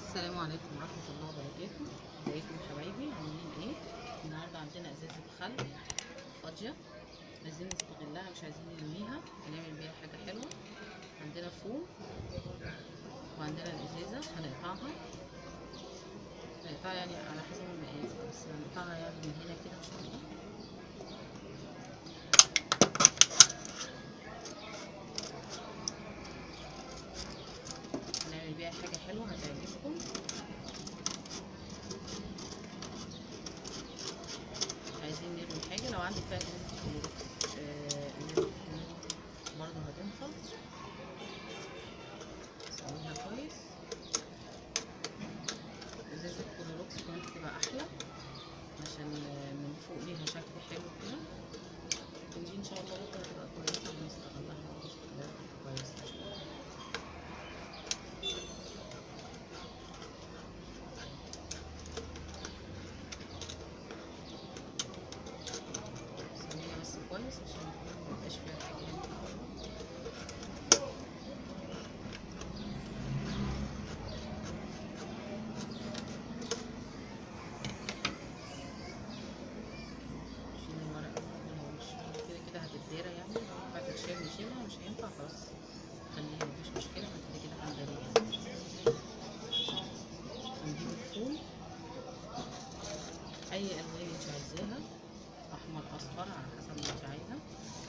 السلام عليكم ورحمة الله وبركاته ازيكم يا حبايبي عاملين ايه النهاردة عندنا ازازة خل فاضية عايزين نستغلها مش عايزين نرميها هنعمل بيها حاجة حلوة عندنا فوم وعندنا الازازة هنقطعها هنقطعها يعني على حسب المقاس بس هنقطعها يعني من هنا كده ان شاء الله هنعمل بيها حاجة حلوة هتعجبكم عايزين نرمي حاجة لو عندك بقى ازازة كلوركس آه، ازازة كلوركس برضه هتنفع سويها كويس ازازة كلوركس كمان بتبقى احلى عشان آه، من فوق ليها شكل حلو كده ودي ان شاء الله بكره تبقى كويسة ونستغلها برضه استغلال كويس ان شاء الله سويها بس كويس عشان ميبقاش فيها حاجة هنا شيل الورق كله مش كده كده هتتدارى يعني لو ينفع تتشال نشيلها مش هينفع خلاص خليها مفيش مشكلة احنا كده كده هنداريها هنجيب الفول أي ألوان انت عايزاها أحمر أصفر على حسب ما انت عايزة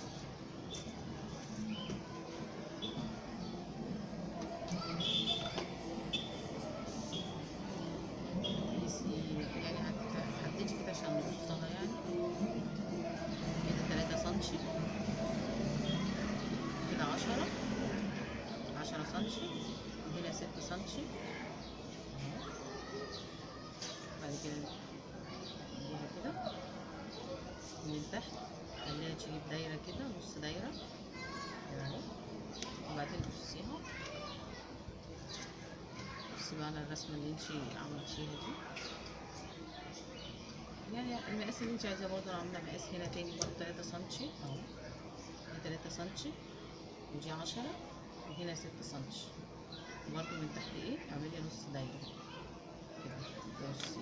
قيسي يعني هت- هتحددي كده عشان نقصها يعني كده تلاتة سنتي كده عشرة عشرة سنتي وهنا ستة سنتي بعد كده نديها كده من تحت خليها تجيب دايرة كده نص دايرة كده اهو وبعدين قصيها بصي بقى على الرسمة اللي انتي عملتيها دي يعني المقاس اللي انت عايزاه برضه انا عامله مقاس هنا تاني برضه تلاتة سنتي اهو دي تلاتة سنتي ودي عشرة وهنا ستة سنتي برضه من تحت ايه اعملي نص دايرة كده بصي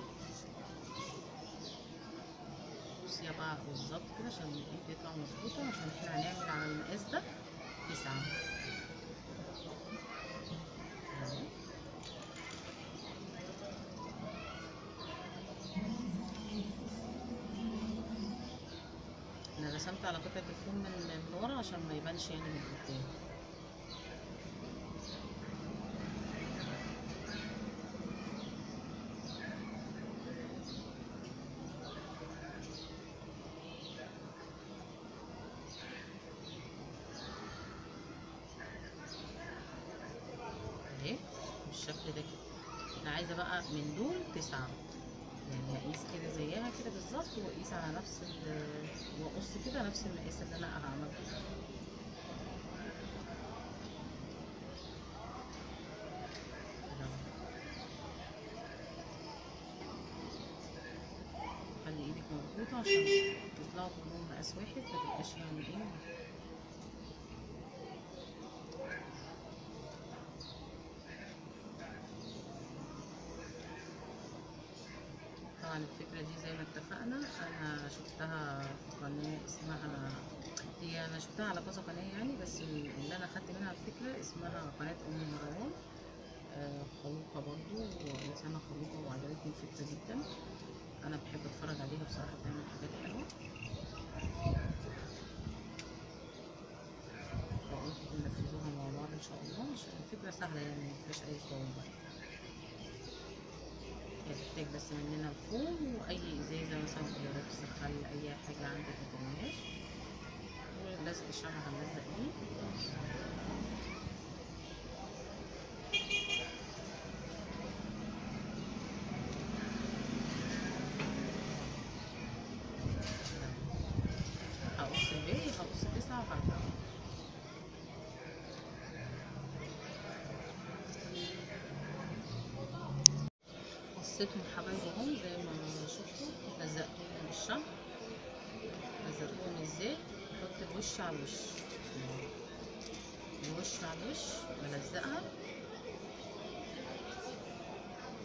بصيها بقى بالظبط كده عشان الايد تطلع مظبوطة عشان احنا هنعمل على المقاس ده تسعة اهو. انا رسمت على قطعة الفوم من من ورا عشان ما يبانش يعني من قدام اهي بالشكل ده كده انا عايزة بقى من دول تسعة يعني اقيس كده زيها كده بالظبط واقيس على نفس ال- واقص كده نفس المقاس اللي انا عملته كده اهو. خلي ايدك مظبوطة عشان يطلعوا كلهم مقاس واحد متبقاش يعني ايه طبعا الفكرة دي زي ما اتفقنا انا شفتها في قناة اسمها هي انا شفتها على كذا قناة يعني بس اللي انا خدت منها الفكرة اسمها قناة ام مروان آه، خلوقة برضو وإنسانة خلوقة وعجبتني الفكرة جدا أنا بحب أتفرج عليها بصراحة بتعمل حاجات حلوة فقلت ننفذوها مع بعض إن شاء الله عشان الفكرة سهلة يعني مفيهاش أي صعوبة هي تحتاج بس مننا الفوم وأي إزازة مثلا كلوركس خل أي حاجة عندك مترميهاش ولزق الشمع هنلزق بيه هقص الباقي هقص تسعة وهرجع قصيتهم حبايبي اهم زي ما شفتوا لزقتهم بالشمع لزقتهم ازاي احط الوش على الوش الوش على الوش بلزقها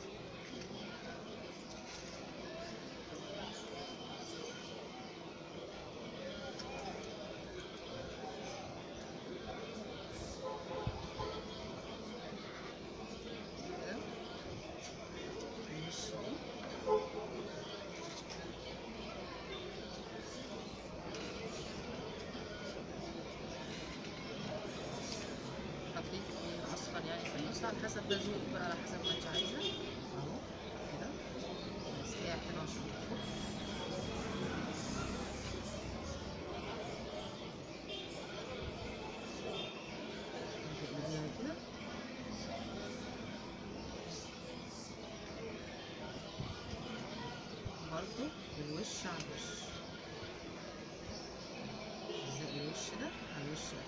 حسب بقى ذوقك بقى على حسب ما انت عايزه اهو كده تسقيها حلوه عشان متفوتش تقلبيها كده برضو الوش على الوش زي الوش ده على الوش ده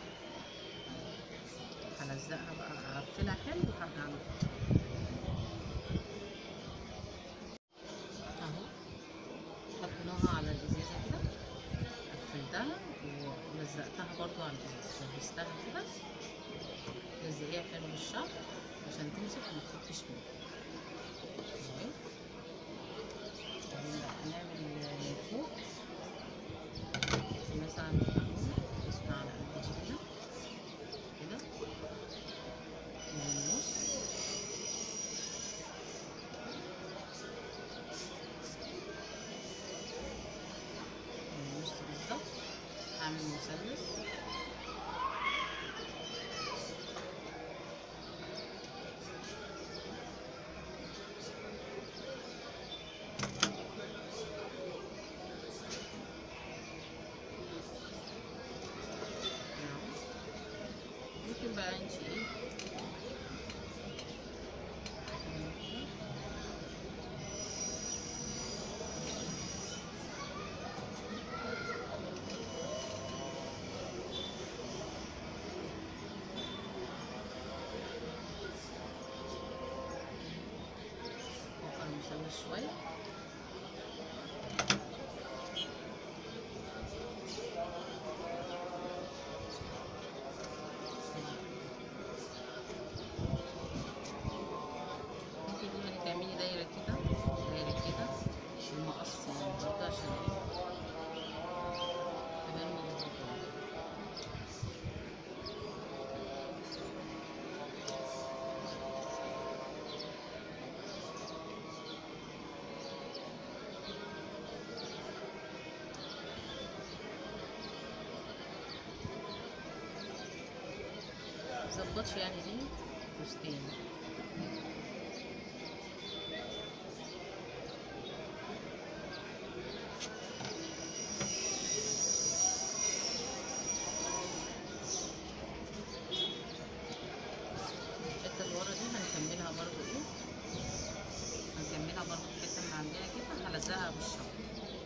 هلزقها بقى هقفلها حلو وهرجع لكم اهو حطيناها على الازازه كده قفلتها ولزقتها برضو على الازازه لبستها كده لزقيها حلو بالشعر عشان تمسك وما تفكش منك اهي بعدين بقى هنعمل من فوق مثلا اسمع على قد دي كده كده من النص من النص بالظبط هعمل مثلث ممكن بقى انت ايه فوق المثلث شوية ممكن يعني تعملي دايرة كده دايرة كده بالمقص برضه عشان ايه تبان مظبوطة مظبطش يعني دي فستان الحته اللي ورا دي هنكملها برضو ايه هنكملها برضو الحته اللي عندنا كده هلزقها بالشمع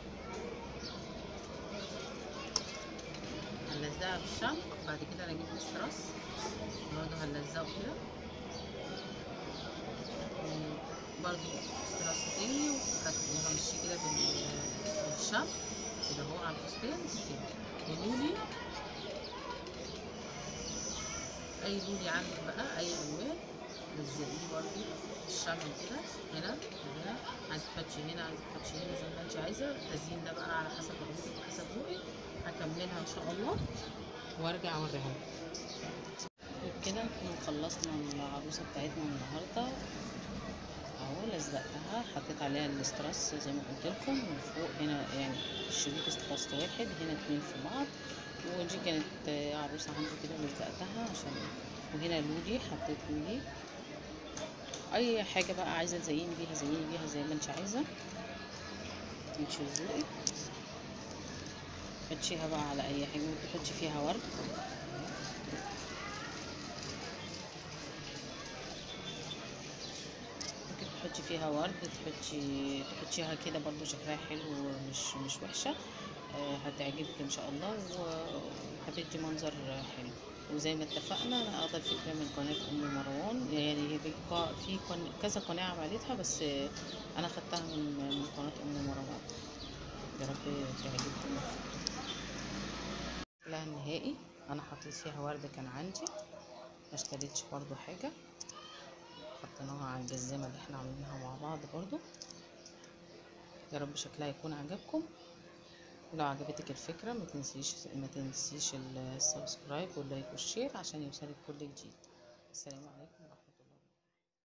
هنلزقها بالشمع بعد كده انا اجيب استراس برضو هنلزقه كده برضو استراس تاني وهمشيه كده بال- بالشمع كده اهو على الفستان كده ولولي اي لولي عندك بقى اي الوان لزقيه برضو الشمع كده هنا وهنا عايزه تحطي هنا عايزه تحطي هنا زي ما انت عايزه التزيين ده بقى على حسب رغبتك وحسب ذوقك هكملها ان شاء الله وارجع اوريها وبكده نكون خلصنا العروسه بتاعتنا النهارده اهو لزقتها حطيت عليها الاستراس زي ما قلت لكم من فوق هنا يعني الشريط استراس واحد هنا اتنين في بعض ودي كانت آه، عروسه عندي كده لزقتها عشان وهنا لولي حطيت لولي اي حاجه بقى عايزه تزيني بيها زيني بيها زي ما انت عايزه انت ذوقك حطيها بقى على اي حاجه ممكن تحطي فيها ورد ممكن تحطي فيها ورد تحطي تحطيها كده برضو شكلها حلو مش مش وحشه آه، هتعجبك ان شاء الله وهتدي منظر حلو وزي ما اتفقنا انا اخده الفكره من قناه ام مروان يعني هي في قا- في قن- كذا قناه عملتها بس آه، انا خدتها من من قناه ام مروان يا رب تعجبكم لا النهائي انا حطيت فيها ورد كان عندي ما اشتريتش برضو حاجه حطيناها على الجزمه اللي احنا عاملينها مع بعض برضو يا رب شكلها يكون عجبكم ولو عجبتك الفكرة ما تنسيش ما تنسيش السبسكرايب واللايك والشير عشان يوصلك كل جديد السلام عليكم ورحمة الله